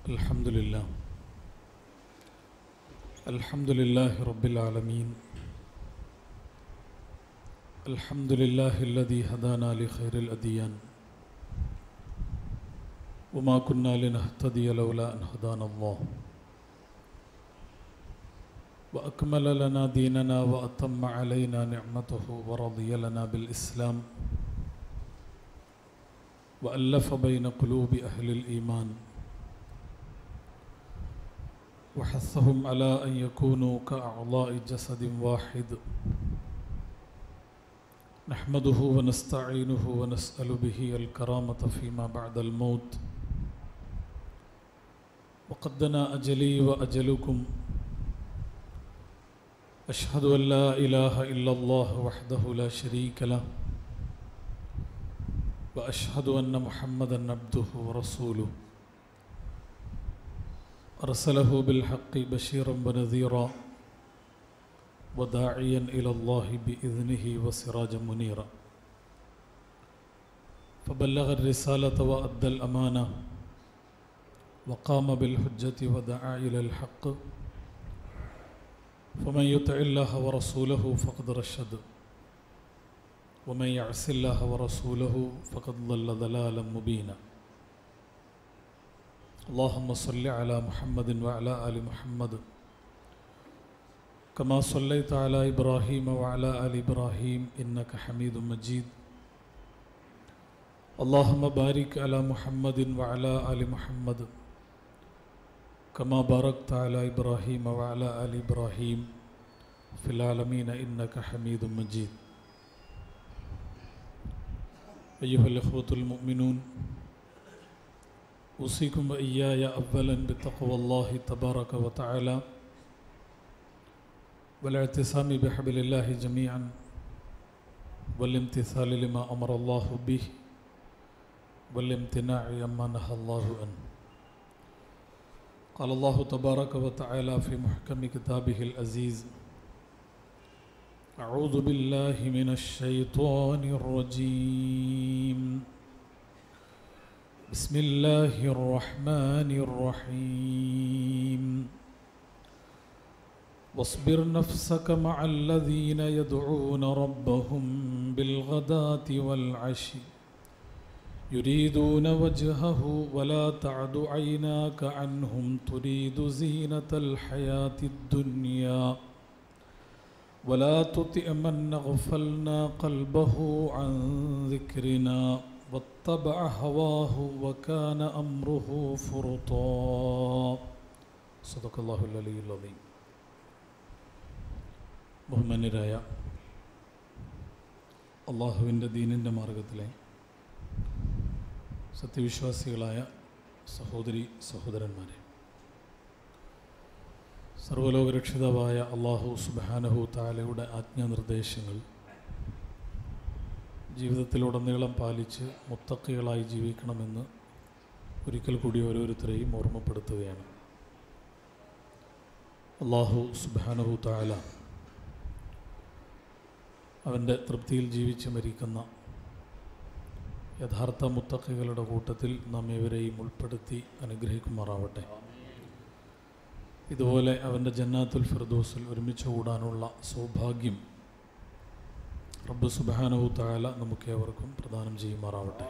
الحمد لله الحمد لله رب العالمين الحمد لله الذي هدانا لخير الأديان وما كنا لنهتدي لولا أن هدانا الله وأكمل لنا ديننا وأتم علينا نعمته ورضي لنا بالإسلام وألف بين قلوب أهل الإيمان وحثهم على أن يكونوا كأعضاء جسد واحد نحمده ونستعينه ونسأل به الكرامة فيما بعد الموت وقدنا أجلي وأجلكم أشهد أن لا إله إلا الله وحده لا شريك له وأشهد أن محمدا عبده ورسوله أرسله بالحق بشيرا ونذيرا وداعيا إلى الله بإذنه وسراجا منيرا فبلغ الرسالة وأدى الأمانة وقام بالحجة ودعا إلى الحق فمن يطع الله ورسوله فقد رشد ومن يعص الله ورسوله فقد ضل ضلالا مبينا اللهم صل على محمد وعلى آل محمد كما صليت على إبراهيم وعلى آل إبراهيم إنك حميد مجيد اللهم بارك على محمد وعلى آل محمد كما باركت على إبراهيم وعلى آل إبراهيم في العالمين إنك حميد مجيد أيها الإخوة المؤمنون أوصيكم وإياي أولا بتقوى الله تبارك وتعالى والاعتصام بحبل الله جميعا والامتثال لما أمر الله به والامتناع عما نهى الله عنه قال الله تبارك وتعالى في محكم كتابه العزيز أعوذ بالله من الشيطان الرجيم بسم الله الرحمن الرحيم واصبر نفسك مع الذين يدعون ربهم بالغداة والعشي يريدون وجهه ولا تعد عيناك عنهم تريد زينة الحياة الدنيا ولا تطع من غفلنا قلبه عن ذكرنا واتبع هواه وكان أمره فرطا صدق الله العلي العظيم ബഹുമാന്യരായ അള്ളാഹുവിൻ്റെ ദീനിൻ്റെ മാർഗത്തിലെ സത്യവിശ്വാസികളായ സഹോദരി സഹോദരന്മാരെ സർവലോകരക്ഷിതാവായ അള്ളാഹു സുബാനഹു താലയുടെ ആജ്ഞാനിർദ്ദേശങ്ങൾ ജീവിതത്തിലുടനീളം പാലിച്ച് മുത്തക്കികളായി ജീവിക്കണമെന്ന് ഒരിക്കൽ കൂടി ഓരോരുത്തരെയും ഓർമ്മപ്പെടുത്തുകയാണ് അള്ളാഹു സുബാനഹു താല അവൻ്റെ തൃപ്തിയിൽ ജീവിച്ച് മരിക്കുന്ന യഥാർത്ഥ മുത്തക്കികളുടെ കൂട്ടത്തിൽ നാം ഇവരെയും ഉൾപ്പെടുത്തി അനുഗ്രഹിക്കുമാറാവട്ടെ ഇതുപോലെ അവൻ്റെ ജന്നാത്തുൽ ഫിർദോസിൽ ഒരുമിച്ച് കൂടാനുള്ള സൗഭാഗ്യം റബ്ബ് സുബാനവു താല നമുക്ക് ഏവർക്കും പ്രദാനം ചെയ്യുമാറാവട്ടെ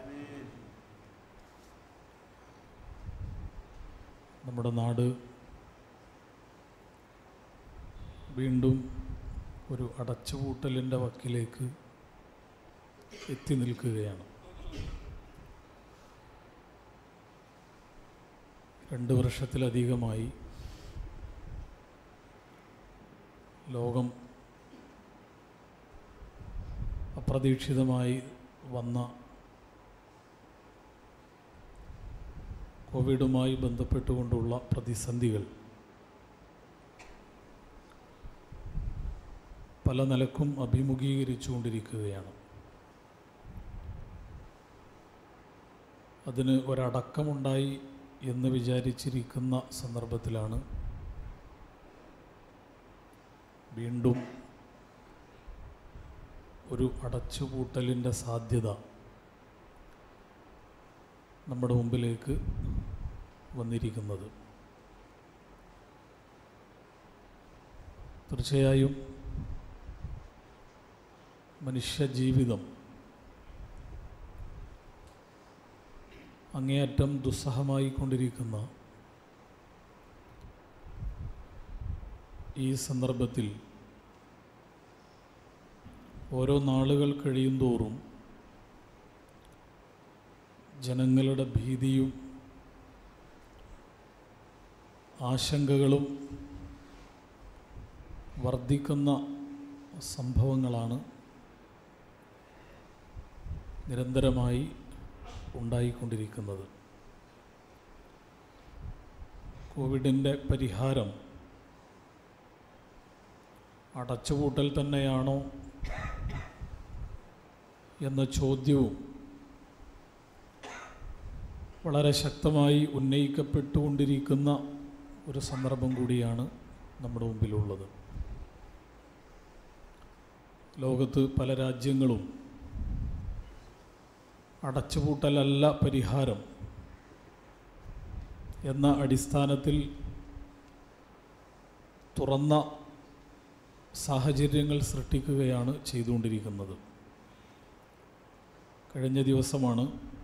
നമ്മുടെ നാട് വീണ്ടും ഒരു അടച്ചുപൂട്ടലിൻ്റെ വക്കിലേക്ക് എത്തി നിൽക്കുകയാണ് രണ്ട് വർഷത്തിലധികമായി ലോകം അപ്രതീക്ഷിതമായി വന്ന കോവിഡുമായി ബന്ധപ്പെട്ടുകൊണ്ടുള്ള പ്രതിസന്ധികൾ പല നിലക്കും അഭിമുഖീകരിച്ചുകൊണ്ടിരിക്കുകയാണ് അതിന് ഒരടക്കമുണ്ടായി എന്ന് വിചാരിച്ചിരിക്കുന്ന സന്ദർഭത്തിലാണ് വീണ്ടും ഒരു അടച്ചുപൂട്ടലിൻ്റെ സാധ്യത നമ്മുടെ മുമ്പിലേക്ക് വന്നിരിക്കുന്നത് തീർച്ചയായും മനുഷ്യജീവിതം അങ്ങേയറ്റം ദുസ്സഹമായി കൊണ്ടിരിക്കുന്ന ഈ സന്ദർഭത്തിൽ ഓരോ നാളുകൾ കഴിയും തോറും ജനങ്ങളുടെ ഭീതിയും ആശങ്കകളും വർദ്ധിക്കുന്ന സംഭവങ്ങളാണ് നിരന്തരമായി ഉണ്ടായിക്കൊണ്ടിരിക്കുന്നത് കോവിഡിൻ്റെ പരിഹാരം അടച്ചുപൂട്ടൽ തന്നെയാണോ എന്ന ചോദ്യവും വളരെ ശക്തമായി ഉന്നയിക്കപ്പെട്ടുകൊണ്ടിരിക്കുന്ന ഒരു സന്ദർഭം കൂടിയാണ് നമ്മുടെ മുമ്പിലുള്ളത് ലോകത്ത് പല രാജ്യങ്ങളും അടച്ചുപൂട്ടലല്ല പരിഹാരം എന്ന അടിസ്ഥാനത്തിൽ തുറന്ന സാഹചര്യങ്ങൾ സൃഷ്ടിക്കുകയാണ് ചെയ്തുകൊണ്ടിരിക്കുന്നത് കഴിഞ്ഞ ദിവസമാണ്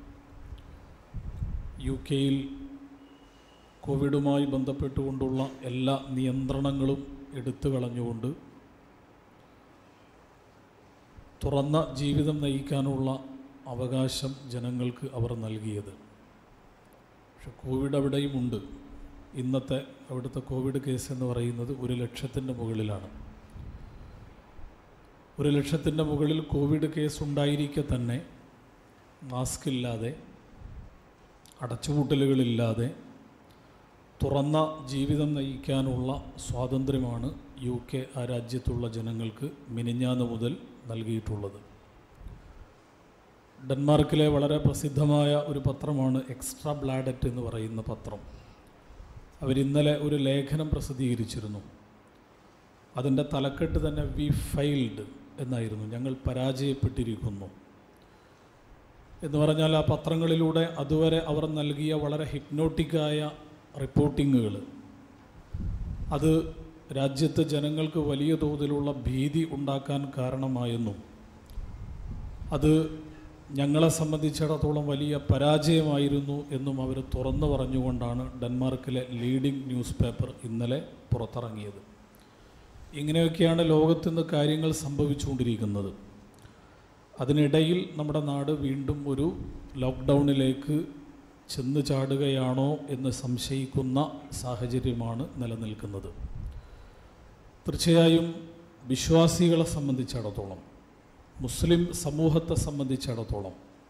യു കെയിൽ കോവിഡുമായി ബന്ധപ്പെട്ടുകൊണ്ടുള്ള എല്ലാ നിയന്ത്രണങ്ങളും എടുത്തു കളഞ്ഞുകൊണ്ട് തുറന്ന ജീവിതം നയിക്കാനുള്ള അവകാശം ജനങ്ങൾക്ക് അവർ നൽകിയത് പക്ഷെ കോവിഡ് അവിടെയുമുണ്ട് ഇന്നത്തെ അവിടുത്തെ കോവിഡ് കേസ് എന്ന് പറയുന്നത് ഒരു ലക്ഷത്തിൻ്റെ മുകളിലാണ് ഒരു ലക്ഷത്തിൻ്റെ മുകളിൽ കോവിഡ് കേസ് ഉണ്ടായിരിക്കെ തന്നെ മാസ്ക് ഇല്ലാതെ അടച്ചുപൂട്ടലുകളില്ലാതെ തുറന്ന ജീവിതം നയിക്കാനുള്ള സ്വാതന്ത്ര്യമാണ് യു കെ ആ രാജ്യത്തുള്ള ജനങ്ങൾക്ക് മിനിഞ്ഞാന്ന് മുതൽ നൽകിയിട്ടുള്ളത് ഡെൻമാർക്കിലെ വളരെ പ്രസിദ്ധമായ ഒരു പത്രമാണ് എക്സ്ട്രാ ബ്ലാഡറ്റ് എന്ന് പറയുന്ന പത്രം അവരിന്നലെ ഒരു ലേഖനം പ്രസിദ്ധീകരിച്ചിരുന്നു അതിൻ്റെ തലക്കെട്ട് തന്നെ വി ഫെയിൽഡ് എന്നായിരുന്നു ഞങ്ങൾ പരാജയപ്പെട്ടിരിക്കുന്നു എന്ന് പറഞ്ഞാൽ ആ പത്രങ്ങളിലൂടെ അതുവരെ അവർ നൽകിയ വളരെ ഹിപ്നോട്ടിക്കായ റിപ്പോർട്ടിങ്ങുകൾ അത് രാജ്യത്തെ ജനങ്ങൾക്ക് വലിയ തോതിലുള്ള ഭീതി ഉണ്ടാക്കാൻ കാരണമായെന്നും അത് ഞങ്ങളെ സംബന്ധിച്ചിടത്തോളം വലിയ പരാജയമായിരുന്നു എന്നും അവർ തുറന്നു പറഞ്ഞുകൊണ്ടാണ് ഡെൻമാർക്കിലെ ലീഡിംഗ് ന്യൂസ് പേപ്പർ ഇന്നലെ പുറത്തിറങ്ങിയത് ഇങ്ങനെയൊക്കെയാണ് ലോകത്തുനിന്ന് കാര്യങ്ങൾ സംഭവിച്ചുകൊണ്ടിരിക്കുന്നത് അതിനിടയിൽ നമ്മുടെ നാട് വീണ്ടും ഒരു ലോക്ക്ഡൗണിലേക്ക് ചെന്ന് ചാടുകയാണോ എന്ന് സംശയിക്കുന്ന സാഹചര്യമാണ് നിലനിൽക്കുന്നത് തീർച്ചയായും വിശ്വാസികളെ സംബന്ധിച്ചിടത്തോളം മുസ്ലിം സമൂഹത്തെ സംബന്ധിച്ചിടത്തോളം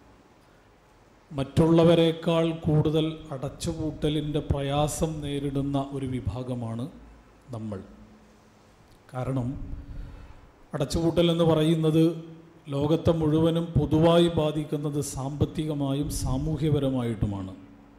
മറ്റുള്ളവരെക്കാൾ കൂടുതൽ അടച്ചുപൂട്ടലിൻ്റെ പ്രയാസം നേരിടുന്ന ഒരു വിഭാഗമാണ് നമ്മൾ കാരണം അടച്ചുപൂട്ടൽ എന്ന് പറയുന്നത് ലോകത്തെ മുഴുവനും പൊതുവായി ബാധിക്കുന്നത് സാമ്പത്തികമായും സാമൂഹ്യപരമായിട്ടുമാണ്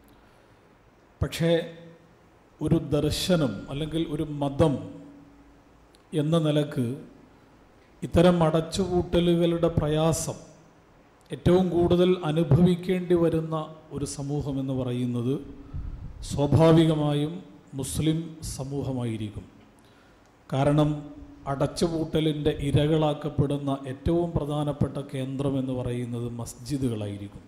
പക്ഷേ ഒരു ദർശനം അല്ലെങ്കിൽ ഒരു മതം എന്ന നിലക്ക് ഇത്തരം അടച്ചുപൂട്ടലുകളുടെ പ്രയാസം ഏറ്റവും കൂടുതൽ അനുഭവിക്കേണ്ടി വരുന്ന ഒരു സമൂഹം എന്ന് പറയുന്നത് സ്വാഭാവികമായും മുസ്ലിം സമൂഹമായിരിക്കും കാരണം അടച്ചുപൂട്ടലിൻ്റെ ഇരകളാക്കപ്പെടുന്ന ഏറ്റവും പ്രധാനപ്പെട്ട കേന്ദ്രം എന്ന് പറയുന്നത് മസ്ജിദുകളായിരിക്കും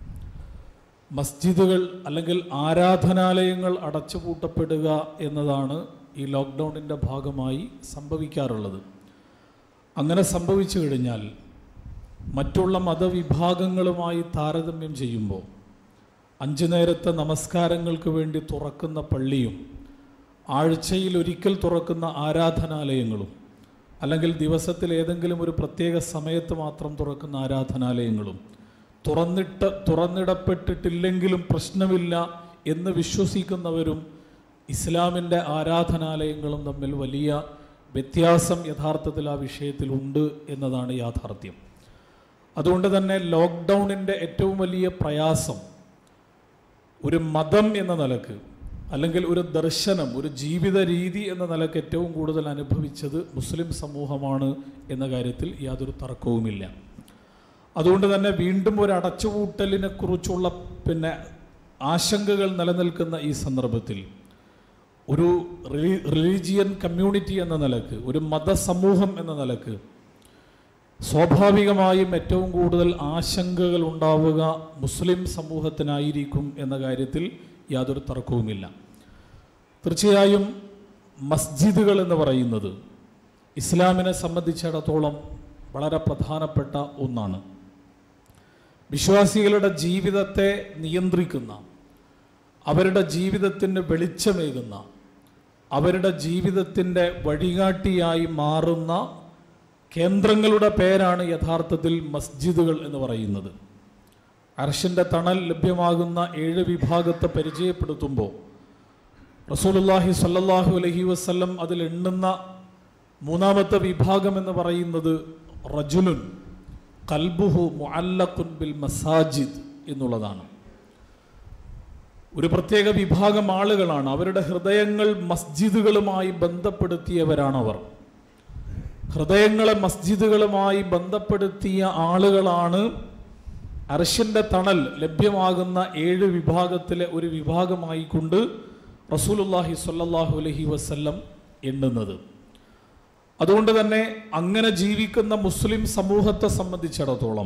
മസ്ജിദുകൾ അല്ലെങ്കിൽ ആരാധനാലയങ്ങൾ അടച്ചുപൂട്ടപ്പെടുക എന്നതാണ് ഈ ലോക്ക്ഡൗണിൻ്റെ ഭാഗമായി സംഭവിക്കാറുള്ളത് അങ്ങനെ സംഭവിച്ചു കഴിഞ്ഞാൽ മറ്റുള്ള മതവിഭാഗങ്ങളുമായി താരതമ്യം ചെയ്യുമ്പോൾ അഞ്ചു നേരത്തെ നമസ്കാരങ്ങൾക്ക് വേണ്ടി തുറക്കുന്ന പള്ളിയും ആഴ്ചയിൽ ഒരിക്കൽ തുറക്കുന്ന ആരാധനാലയങ്ങളും അല്ലെങ്കിൽ ദിവസത്തിൽ ഏതെങ്കിലും ഒരു പ്രത്യേക സമയത്ത് മാത്രം തുറക്കുന്ന ആരാധനാലയങ്ങളും തുറന്നിട്ട് തുറന്നിടപ്പെട്ടിട്ടില്ലെങ്കിലും പ്രശ്നമില്ല എന്ന് വിശ്വസിക്കുന്നവരും ഇസ്ലാമിൻ്റെ ആരാധനാലയങ്ങളും തമ്മിൽ വലിയ വ്യത്യാസം യഥാർത്ഥത്തിൽ ആ വിഷയത്തിലുണ്ട് എന്നതാണ് യാഥാർത്ഥ്യം അതുകൊണ്ട് തന്നെ ലോക്ക്ഡൗണിൻ്റെ ഏറ്റവും വലിയ പ്രയാസം ഒരു മതം എന്ന നിലക്ക് അല്ലെങ്കിൽ ഒരു ദർശനം ഒരു ജീവിത രീതി എന്ന നിലക്ക് ഏറ്റവും കൂടുതൽ അനുഭവിച്ചത് മുസ്ലിം സമൂഹമാണ് എന്ന കാര്യത്തിൽ യാതൊരു തർക്കവുമില്ല അതുകൊണ്ട് തന്നെ വീണ്ടും ഒരു അടച്ചുപൂട്ടലിനെ കുറിച്ചുള്ള പിന്നെ ആശങ്കകൾ നിലനിൽക്കുന്ന ഈ സന്ദർഭത്തിൽ ഒരു റിലീജിയൻ കമ്മ്യൂണിറ്റി എന്ന നിലക്ക് ഒരു മതസമൂഹം എന്ന നിലക്ക് സ്വാഭാവികമായും ഏറ്റവും കൂടുതൽ ആശങ്കകൾ ഉണ്ടാവുക മുസ്ലിം സമൂഹത്തിനായിരിക്കും എന്ന കാര്യത്തിൽ യാതൊരു തർക്കവുമില്ല തീർച്ചയായും മസ്ജിദുകൾ എന്ന് പറയുന്നത് ഇസ്ലാമിനെ സംബന്ധിച്ചിടത്തോളം വളരെ പ്രധാനപ്പെട്ട ഒന്നാണ് വിശ്വാസികളുടെ ജീവിതത്തെ നിയന്ത്രിക്കുന്ന അവരുടെ ജീവിതത്തിന് വെളിച്ചമേകുന്ന അവരുടെ ജീവിതത്തിൻ്റെ വഴികാട്ടിയായി മാറുന്ന കേന്ദ്രങ്ങളുടെ പേരാണ് യഥാർത്ഥത്തിൽ മസ്ജിദുകൾ എന്ന് പറയുന്നത് അർഷിൻ്റെ തണൽ ലഭ്യമാകുന്ന ഏഴ് വിഭാഗത്തെ പരിചയപ്പെടുത്തുമ്പോൾ റസൂലുല്ലാഹി സല്ലല്ലാഹു അലൈഹി വസല്ലം അതിൽ എണ്ണുന്ന മൂന്നാമത്തെ വിഭാഗം എന്ന് പറയുന്നത് റജുലുൻ കൽബുഹു മുഅല്ലഖുൻ ബിൽ മസാജിദ് എന്നുള്ളതാണ് ഒരു പ്രത്യേക വിഭാഗം ആളുകളാണ് അവരുടെ ഹൃദയങ്ങൾ മസ്ജിദുകളുമായി ബന്ധപ്പെടുത്തിയവരാണവർ ഹൃദയങ്ങളെ മസ്ജിദുകളുമായി ബന്ധപ്പെടുത്തിയ ആളുകളാണ് അർഷിൻ്റെ തണൽ ലഭ്യമാകുന്ന ഏഴ് വിഭാഗത്തിലെ ഒരു വിഭാഗമായി കൊണ്ട് റസൂലുല്ലാഹി സ്വല്ലല്ലാഹു അലൈഹി വസല്ലം എണ്ണുന്നത് അതുകൊണ്ട് തന്നെ അങ്ങനെ ജീവിക്കുന്ന മുസ്ലിം സമൂഹത്തെ സംബന്ധിച്ചിടത്തോളം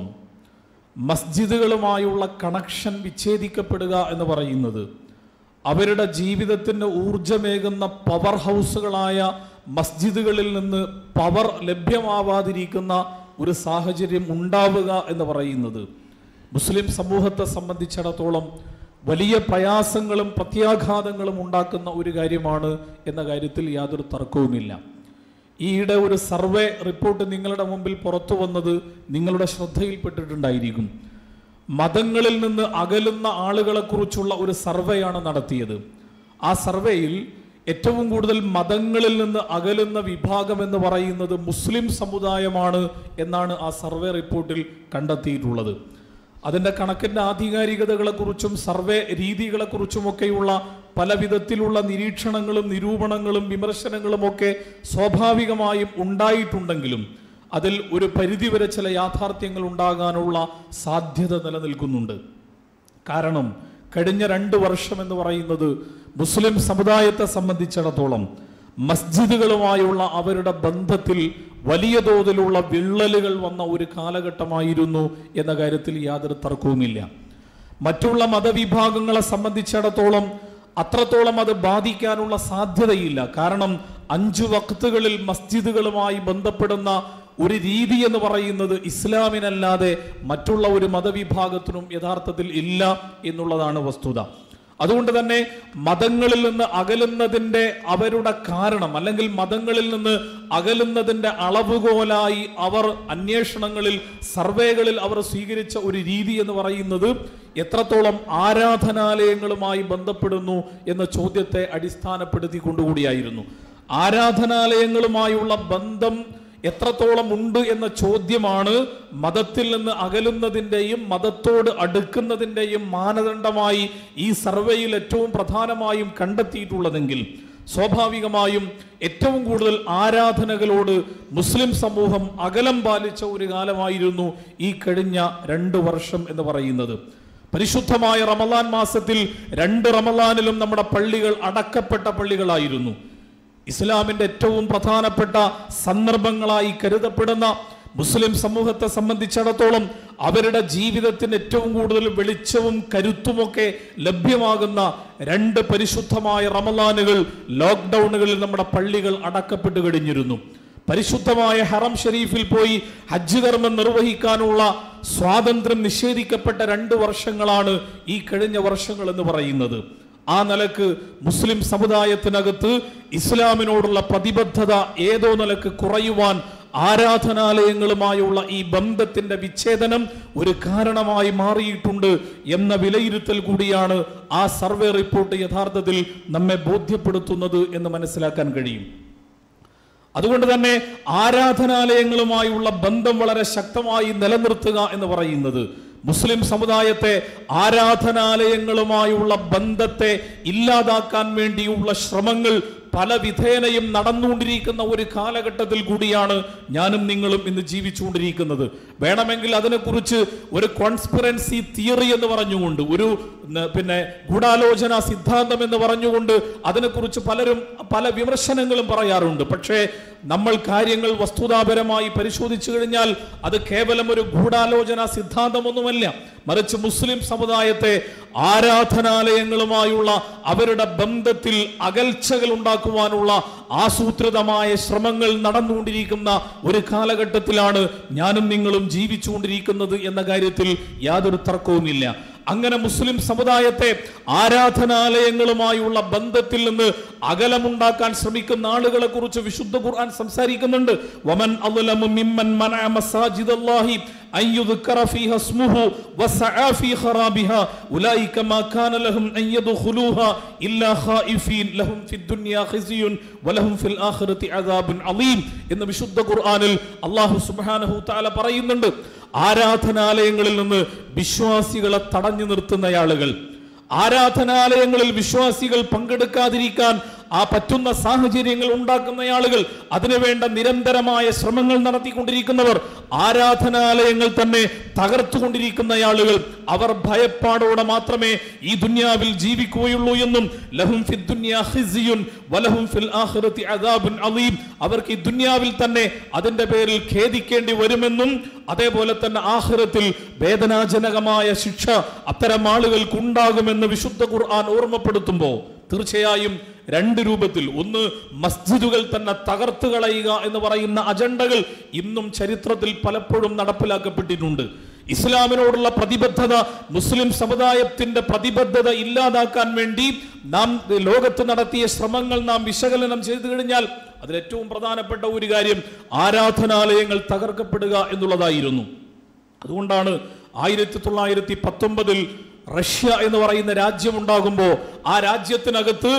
മസ്ജിദുകളുമായുള്ള കണക്ഷൻ വിച്ഛേദിക്കപ്പെടുക എന്ന് പറയുന്നത് അവരുടെ ജീവിതത്തിന് ഊർജമേകുന്ന പവർ ഹൗസുകളായ മസ്ജിദുകളിൽ നിന്ന് പവർ ലഭ്യമാവാതിരിക്കുന്ന ഒരു സാഹചര്യം ഉണ്ടാവുക എന്ന് പറയുന്നത് മുസ്ലിം സമൂഹത്തെ സംബന്ധിച്ചിടത്തോളം വലിയ പ്രയാസങ്ങളും പ്രത്യാഘാതങ്ങളും ഉണ്ടാക്കുന്ന ഒരു കാര്യമാണ് എന്ന കാര്യത്തിൽ യാതൊരു തർക്കവുമില്ല ഈയിടെ ഒരു സർവേ റിപ്പോർട്ട് നിങ്ങളുടെ മുമ്പിൽ പുറത്തു വന്നത് നിങ്ങളുടെ ശ്രദ്ധയിൽപ്പെട്ടിട്ടുണ്ടായിരിക്കും മതങ്ങളിൽ നിന്ന് അകലുന്ന ആളുകളെക്കുറിച്ചുള്ള ഒരു സർവേയാണ് നടത്തിയത് ആ സർവേയിൽ ഏറ്റവും കൂടുതൽ മതങ്ങളിൽ നിന്ന് അകലുന്ന വിഭാഗം എന്ന് പറയുന്നത് മുസ്ലിം സമുദായമാണ് എന്നാണ് ആ സർവേ റിപ്പോർട്ടിൽ കണ്ടെത്തിയിട്ടുള്ളത് അതിൻ്റെ കണക്കിൻ്റെ ആധികാരികതകളെക്കുറിച്ചും സർവേ രീതികളെക്കുറിച്ചുമൊക്കെയുള്ള പല വിധത്തിലുള്ള നിരീക്ഷണങ്ങളും നിരൂപണങ്ങളും വിമർശനങ്ങളും ഒക്കെ സ്വാഭാവികമായും ഉണ്ടായിട്ടുണ്ടെങ്കിലും അതിൽ ഒരു പരിധിവരെ ചില യാഥാർത്ഥ്യങ്ങൾ ഉണ്ടാകാനുള്ള സാധ്യത നിലനിൽക്കുന്നുണ്ട് കാരണം കഴിഞ്ഞ രണ്ട് വർഷം എന്ന് പറയുന്നത് മുസ്ലിം സമുദായത്തെ സംബന്ധിച്ചിടത്തോളം മസ്ജിദുകളുമായുള്ള അവരുടെ ബന്ധത്തിൽ വലിയ തോതിലുള്ള വിള്ളലുകൾ വന്ന ഒരു കാലഘട്ടമായിരുന്നു എന്ന കാര്യത്തിൽ യാതൊരു തർക്കവുമില്ല മറ്റുള്ള മതവിഭാഗങ്ങളെ സംബന്ധിച്ചിടത്തോളം അത്രത്തോളം അത് ബാധിക്കാനുള്ള സാധ്യതയില്ല കാരണം അഞ്ചു വക്തുകളിൽ മസ്ജിദുകളുമായി ബന്ധപ്പെടുന്ന ഒരു രീതി എന്ന് പറയുന്നത് ഇസ്ലാമിനല്ലാതെ മറ്റുള്ള ഒരു മതവിഭാഗത്തിനും യഥാർത്ഥത്തിൽ ഇല്ല എന്നുള്ളതാണ് വസ്തുത അതുകൊണ്ട് തന്നെ മതങ്ങളിൽ നിന്ന് അകലുന്നതിൻ്റെ അവരുടെ കാരണം അല്ലെങ്കിൽ മതങ്ങളിൽ നിന്ന് അകലുന്നതിൻ്റെ അളവുകോലായി അവർ അന്വേഷണങ്ങളിൽ സർവേകളിൽ അവർ സ്വീകരിച്ച ഒരു രീതി എന്ന് പറയുന്നത് എത്രത്തോളം ആരാധനാലയങ്ങളുമായി ബന്ധപ്പെടുന്നു എന്ന ചോദ്യത്തെ അടിസ്ഥാനപ്പെടുത്തിക്കൊണ്ടുകൂടിയായിരുന്നു ആരാധനാലയങ്ങളുമായുള്ള ബന്ധം എത്രത്തോളം ഉണ്ട് എന്ന ചോദ്യമാണ് മതത്തിൽ നിന്ന് അകലുന്നതിൻ്റെയും മതത്തോട് അടുക്കുന്നതിൻ്റെയും മാനദണ്ഡമായി ഈ സർവേയിൽ ഏറ്റവും പ്രധാനമായും കണ്ടെത്തിയിട്ടുള്ളതെങ്കിൽ സ്വാഭാവികമായും ഏറ്റവും കൂടുതൽ ആരാധനകളോട് മുസ്ലിം സമൂഹം അകലം പാലിച്ച ഒരു കാലമായിരുന്നു ഈ കഴിഞ്ഞ രണ്ട് വർഷം എന്ന് പറയുന്നത് പരിശുദ്ധമായ റമലാൻ മാസത്തിൽ രണ്ട് റമലാനിലും നമ്മുടെ പള്ളികൾ അടക്കപ്പെട്ട പള്ളികളായിരുന്നു ഇസ്ലാമിന്റെ ഏറ്റവും പ്രധാനപ്പെട്ട സന്ദർഭങ്ങളായി കരുതപ്പെടുന്ന മുസ്ലിം സമൂഹത്തെ സംബന്ധിച്ചിടത്തോളം അവരുടെ ജീവിതത്തിന് ഏറ്റവും കൂടുതൽ വെളിച്ചവും കരുത്തുമൊക്കെ ലഭ്യമാകുന്ന രണ്ട് പരിശുദ്ധമായ റമലാനുകൾ ലോക്ക്ഡൗണുകളിൽ നമ്മുടെ പള്ളികൾ അടക്കപ്പെട്ടു കഴിഞ്ഞിരുന്നു പരിശുദ്ധമായ ഹറം ഷരീഫിൽ പോയി ഹജ്ജ് കർമ്മം നിർവഹിക്കാനുള്ള സ്വാതന്ത്ര്യം നിഷേധിക്കപ്പെട്ട രണ്ട് വർഷങ്ങളാണ് ഈ കഴിഞ്ഞ വർഷങ്ങൾ എന്ന് പറയുന്നത് ആ നിലക്ക് മുസ്ലിം സമുദായത്തിനകത്ത് ഇസ്ലാമിനോടുള്ള പ്രതിബദ്ധത ഏതോ നിലക്ക് കുറയുവാൻ ആരാധനാലയങ്ങളുമായുള്ള ഈ ബന്ധത്തിന്റെ വിച്ഛേദനം ഒരു കാരണമായി മാറിയിട്ടുണ്ട് എന്ന വിലയിരുത്തൽ കൂടിയാണ് ആ സർവേ റിപ്പോർട്ട് യഥാർത്ഥത്തിൽ നമ്മെ ബോധ്യപ്പെടുത്തുന്നത് എന്ന് മനസ്സിലാക്കാൻ കഴിയും അതുകൊണ്ട് തന്നെ ആരാധനാലയങ്ങളുമായുള്ള ബന്ധം വളരെ ശക്തമായി നിലനിർത്തുക എന്ന് പറയുന്നത് മുസ്ലിം സമുദായത്തെ ആരാധനാലയങ്ങളുമായുള്ള ബന്ധത്തെ ഇല്ലാതാക്കാൻ വേണ്ടിയുള്ള ശ്രമങ്ങൾ പല വിധേനയും നടന്നുകൊണ്ടിരിക്കുന്ന ഒരു കാലഘട്ടത്തിൽ കൂടിയാണ് ഞാനും നിങ്ങളും ഇന്ന് ജീവിച്ചുകൊണ്ടിരിക്കുന്നത് വേണമെങ്കിൽ അതിനെക്കുറിച്ച് ഒരു കോൺസ്പിറൻസി തിയറി എന്ന് പറഞ്ഞുകൊണ്ട് ഒരു ന- പിന്നെ ഗൂഢാലോചന സിദ്ധാന്തം എന്ന് പറഞ്ഞുകൊണ്ട് അതിനെക്കുറിച്ച് പലരും പല വിമർശനങ്ങളും പറയാറുണ്ട് പക്ഷേ നമ്മൾ കാര്യങ്ങൾ വസ്തുതാപരമായി പരിശോധിച്ചു കഴിഞ്ഞാൽ അത് കേവലം ഒരു ഗൂഢാലോചന സിദ്ധാന്തമൊന്നുമല്ല മറിച്ച് മുസ്ലിം സമുദായത്തെ ആരാധനാലയങ്ങളുമായുള്ള അവരുടെ ബന്ധത്തിൽ അകൽച്ചകൾ ഉണ്ടാക്കുവാനുള്ള ആസൂത്രിതമായ ശ്രമങ്ങൾ നടന്നുകൊണ്ടിരിക്കുന്ന ഒരു കാലഘട്ടത്തിലാണ് ഞാനും നിങ്ങളും ജീവിച്ചുകൊണ്ടിരിക്കുന്നത് എന്ന കാര്യത്തിൽ യാതൊരു തർക്കവുമില്ല അങ്ങനെ മുസ്ലിം സമുദായത്തെ ആരാധനാലയങ്ങളുമായുള്ള ബന്ധത്തിൽ നിന്ന് അകലമുണ്ടാക്കാൻ ശ്രമിക്കുന്ന ആളുകളെ കുറിച്ച് വിശുദ്ധ ഖുർആൻ സംസാരിക്കുന്നുണ്ട് വമൻ അദ്ലമു മിമ്മൻ മനഅ മസാജിദല്ലാഹി അൻ യുദ്കറ ഫീഹ ഇസ്മുഹു വസഅ ഫീ ഖറാബിഹാ ഉലൈക മാ കാന ലഹും അൻ യദ്ഖുലൂഹാ ഇല്ലാ ഖായിഫീൻ ലഹും ഫിദ് ദുനിയാ ഖിസിയുൻ വലഹും ഫിൽ ആഖിറതി അദാബുൻ അലീം എന്ന് വിശുദ്ധ ഖുർആനിൽ അല്ലാഹു സുബ്ഹാനഹു തആല പറയുന്നുണ്ട് ആരാധനാലയങ്ങളിൽ നിന്ന് വിശ്വാസികളെ തടഞ്ഞു നിർത്തുന്ന ആളുകൾ ആരാധനാലയങ്ങളിൽ വിശ്വാസികൾ പങ്കെടുക്കാതിരിക്കാൻ ആ പറ്റുന്ന സാഹചര്യങ്ങൾ ഉണ്ടാക്കുന്ന ആളുകൾ അതിനുവേണ്ട നിരന്തരമായ ശ്രമങ്ങൾ നടത്തിക്കൊണ്ടിരിക്കുന്നവർ ആരാധനാലയങ്ങൾ തന്നെ തകർത്തുകൊണ്ടിരിക്കുന്ന ആളുകൾ അവർ ഭയപ്പാടോടെ മാത്രമേ ഈ ദുന്യാവിൽ ജീവിക്കുകയുള്ളൂ എന്നും ലഹും ഫി ദുനിയാ ഖിസിയുൻ വലഹും ഫിൽ ആഖിറതി അദാബുൻ അലീം അവർക്ക് ഈ ദുന്യാവിൽ തന്നെ അതിന്റെ പേരിൽ ഖേദിക്കേണ്ടി വരുമെന്നും അതേപോലെ തന്നെ ആഖിറത്തിൽ വേദനാജനകമായ ശിക്ഷ അത്തരം ആളുകൾക്ക് ഉണ്ടാകുമെന്ന് വിശുദ്ധ ഖുർആൻ ഓർമ്മപ്പെടുത്തുമ്പോൾ തീർച്ചയായും രണ്ട് രൂപത്തിൽ ഒന്ന് മസ്ജിദുകൾ തന്നെ തകർത്ത് കളയുക എന്ന് പറയുന്ന അജണ്ടകൾ ഇന്നും ചരിത്രത്തിൽ പലപ്പോഴും നടപ്പിലാക്കപ്പെട്ടിട്ടുണ്ട് ഇസ്ലാമിനോടുള്ള പ്രതിബദ്ധത മുസ്ലിം സമുദായത്തിന്റെ പ്രതിബദ്ധത ഇല്ലാതാക്കാൻ വേണ്ടി നാം ലോകത്ത് നടത്തിയ ശ്രമങ്ങൾ നാം വിശകലനം ചെയ്തു കഴിഞ്ഞാൽ അതിൽ ഏറ്റവും പ്രധാനപ്പെട്ട ഒരു കാര്യം ആരാധനാലയങ്ങൾ തകർക്കപ്പെടുക എന്നുള്ളതായിരുന്നു അതുകൊണ്ടാണ് ആയിരത്തി തൊള്ളായിരത്തി പത്തൊമ്പതിൽ റഷ്യ എന്ന് പറയുന്ന രാജ്യം ഉണ്ടാകുമ്പോൾ ആ രാജ്യത്തിനകത്ത്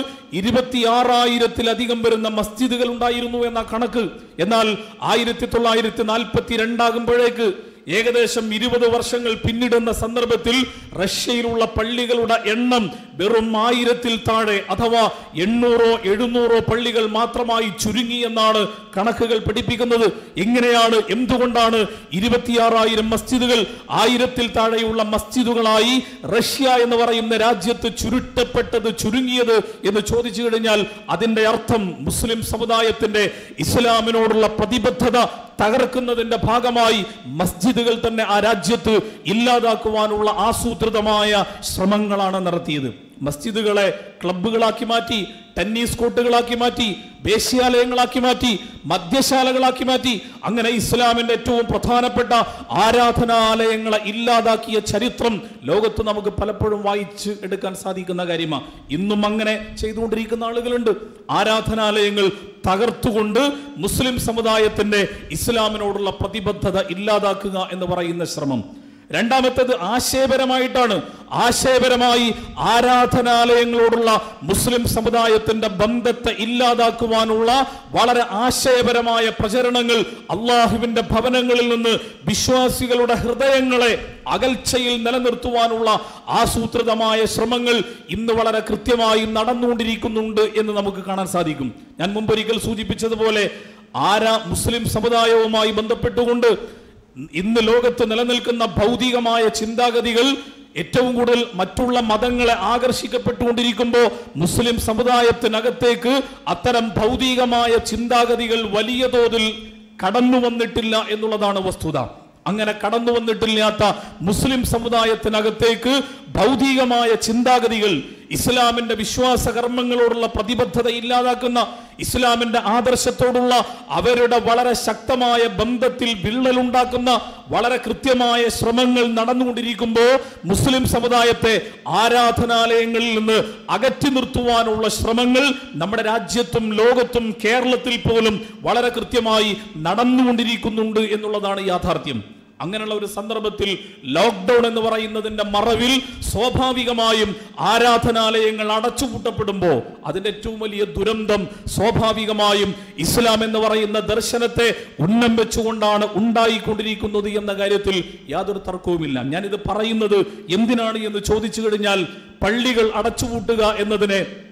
ഇരുപത്തിയാറായിരത്തിലധികം വരുന്ന മസ്ജിദുകൾ ഉണ്ടായിരുന്നു എന്ന കണക്ക് എന്നാൽ ആയിരത്തി തൊള്ളായിരത്തി നാൽപ്പത്തി രണ്ടാകുമ്പോഴേക്ക് ഏകദേശം ഇരുപത് വർഷങ്ങൾ പിന്നിടുന്ന സന്ദർഭത്തിൽ റഷ്യയിലുള്ള പള്ളികളുടെ എണ്ണം വെറും ആയിരത്തിൽ താഴെ അഥവാ എണ്ണൂറോ എഴുന്നൂറോ പള്ളികൾ മാത്രമായി ചുരുങ്ങി എന്നാണ് കണക്കുകൾ പഠിപ്പിക്കുന്നത് എങ്ങനെയാണ് എന്തുകൊണ്ടാണ് ഇരുപത്തിയാറായിരം മസ്ജിദുകൾ ആയിരത്തിൽ താഴെയുള്ള മസ്ജിദുകളായി റഷ്യ എന്ന് പറയുന്ന രാജ്യത്ത് ചുരുട്ടപ്പെട്ടത് ചുരുങ്ങിയത് എന്ന് ചോദിച്ചു കഴിഞ്ഞാൽ അതിന്റെ അർത്ഥം മുസ്ലിം സമുദായത്തിന്റെ ഇസ്ലാമിനോടുള്ള പ്രതിബദ്ധത തകർക്കുന്നതിന്റെ ഭാഗമായി മസ്ജിദുകൾ തന്നെ ആ രാജ്യത്ത് ഇല്ലാതാക്കുവാനുള്ള ആസൂത്രിതമായ ശ്രമങ്ങളാണ് നടത്തിയത് മസ്ജിദുകളെ ക്ലബ്ബുകളാക്കി മാറ്റി ടെന്നീസ് കോർട്ടുകളാക്കി മാറ്റി വേശ്യാലയങ്ങളാക്കി മാറ്റി മദ്യശാലകളാക്കി മാറ്റി അങ്ങനെ ഇസ്ലാമിന്റെ ഏറ്റവും പ്രധാനപ്പെട്ട ആരാധനാലയങ്ങളെ ഇല്ലാതാക്കിയ ചരിത്രം ലോകത്ത് നമുക്ക് പലപ്പോഴും വായിച്ച് എടുക്കാൻ സാധിക്കുന്ന കാര്യമാണ് ഇന്നും അങ്ങനെ ചെയ്തുകൊണ്ടിരിക്കുന്ന ആളുകളുണ്ട് ആരാധനാലയങ്ങൾ തകർത്തുകൊണ്ട് മുസ്ലിം സമുദായത്തിന്റെ ഇസ്ലാമിനോടുള്ള പ്രതിബദ്ധത ഇല്ലാതാക്കുക എന്ന് പറയുന്ന ശ്രമം രണ്ടാമത്തേത് ആശയപരമായിട്ടാണ് ആശയപരമായി ആരാധനാലയങ്ങളോടുള്ള മുസ്ലിം സമുദായത്തിന്റെ ബന്ധത്തെ ഇല്ലാതാക്കുവാനുള്ള വളരെ ആശയപരമായ പ്രചരണങ്ങൾ അള്ളാഹുവിന്റെ ഭവനങ്ങളിൽ നിന്ന് വിശ്വാസികളുടെ ഹൃദയങ്ങളെ അകൽച്ചയിൽ നിലനിർത്തുവാനുള്ള ആസൂത്രിതമായ ശ്രമങ്ങൾ ഇന്ന് വളരെ കൃത്യമായി നടന്നുകൊണ്ടിരിക്കുന്നുണ്ട് എന്ന് നമുക്ക് കാണാൻ സാധിക്കും ഞാൻ മുമ്പൊരിക്കൽ സൂചിപ്പിച്ചതുപോലെ ആരാ മുസ്ലിം സമുദായവുമായി ബന്ധപ്പെട്ടുകൊണ്ട് ഇന്ന് ലോകത്ത് നിലനിൽക്കുന്ന ഭൗതികമായ ചിന്താഗതികൾ ഏറ്റവും കൂടുതൽ മറ്റുള്ള മതങ്ങളെ ആകർഷിക്കപ്പെട്ടുകൊണ്ടിരിക്കുമ്പോൾ മുസ്ലിം സമുദായത്തിനകത്തേക്ക് അത്തരം ഭൗതികമായ ചിന്താഗതികൾ വലിയ തോതിൽ കടന്നു വന്നിട്ടില്ല എന്നുള്ളതാണ് വസ്തുത അങ്ങനെ കടന്നു വന്നിട്ടില്ലാത്ത മുസ്ലിം സമുദായത്തിനകത്തേക്ക് ഭൗതികമായ ചിന്താഗതികൾ ഇസ്ലാമിന്റെ വിശ്വാസ കർമ്മങ്ങളോടുള്ള പ്രതിബദ്ധത ഇല്ലാതാക്കുന്ന ഇസ്ലാമിന്റെ ആദർശത്തോടുള്ള അവരുടെ വളരെ ശക്തമായ ബന്ധത്തിൽ വിള്ളലുണ്ടാക്കുന്ന വളരെ കൃത്യമായ ശ്രമങ്ങൾ നടന്നുകൊണ്ടിരിക്കുമ്പോൾ മുസ്ലിം സമുദായത്തെ ആരാധനാലയങ്ങളിൽ നിന്ന് അകറ്റി നിർത്തുവാനുള്ള ശ്രമങ്ങൾ നമ്മുടെ രാജ്യത്തും ലോകത്തും കേരളത്തിൽ പോലും വളരെ കൃത്യമായി നടന്നുകൊണ്ടിരിക്കുന്നുണ്ട് എന്നുള്ളതാണ് യാഥാർത്ഥ്യം അങ്ങനെയുള്ള ഒരു സന്ദർഭത്തിൽ ലോക്ക്ഡൌൺ എന്ന് പറയുന്നതിന്റെ മറവിൽ സ്വാഭാവികമായും ആരാധനാലയങ്ങൾ അടച്ചുപൂട്ടപ്പെടുമ്പോൾ അതിന്റെ ഏറ്റവും വലിയ ദുരന്തം സ്വാഭാവികമായും ഇസ്ലാം എന്ന് പറയുന്ന ദർശനത്തെ ഉന്നം വെച്ചുകൊണ്ടാണ് ഉണ്ടായിക്കൊണ്ടിരിക്കുന്നത് എന്ന കാര്യത്തിൽ യാതൊരു തർക്കവുമില്ല ഞാനിത് പറയുന്നത് എന്തിനാണ് എന്ന് ചോദിച്ചു കഴിഞ്ഞാൽ പള്ളികൾ അടച്ചുപൂട്ടുക എന്നതിനെ